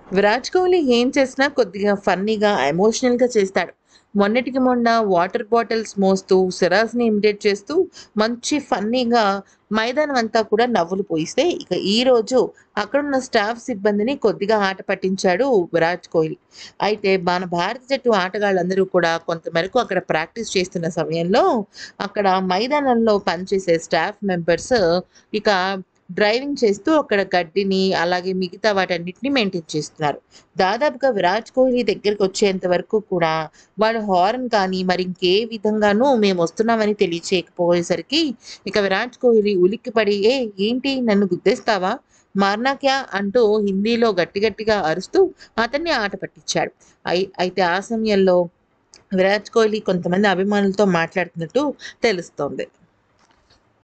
విరాట్ కోహ్లీ ఏం చేసినా కొద్దిగా ఫన్నీగా ఎమోషనల్గా చేస్తాడు మొన్నటికి మొన్న వాటర్ బాటిల్స్ మోస్తూ సిరాజ్ని ఇమిటేట్ చేస్తూ మంచి ఫన్నీగా మైదానం అంతా కూడా నవ్వులు పోయిస్తే ఇక ఈ రోజు అక్కడున్న స్టాఫ్ సిబ్బందిని కొద్దిగా ఆట పట్టించాడు విరాట్ కోహ్లీ అయితే మన భారత జట్టు ఆటగాళ్ళందరూ కూడా కొంతమేరకు అక్కడ ప్రాక్టీస్ చేస్తున్న సమయంలో అక్కడ మైదానంలో పనిచేసే స్టాఫ్ మెంబర్స్ ఇక డ్రైవింగ్ చేస్తూ అక్కడ గడ్డిని అలాగే మిగతా వాటన్నిటిని మెయింటైన్ చేస్తున్నారు దాదాపుగా విరాట్ కోహ్లీ దగ్గరికి వచ్చేంత వరకు కూడా వాడు హార్న్ కానీ మరి ఇంకే విధంగానూ మేము వస్తున్నామని తెలియచేయకపోయేసరికి ఇక విరాట్ కోహ్లీ ఉలిక్కిపడి ఏ ఏంటి నన్ను గుద్దేస్తావా మార్నా క్యా అంటూ హిందీలో గట్టి గట్టిగా అరుస్తూ అతన్ని ఆట పట్టించాడు అయి అయితే ఆ సమయంలో విరాట్ కోహ్లీ కొంతమంది అభిమానులతో మాట్లాడుతున్నట్టు తెలుస్తోంది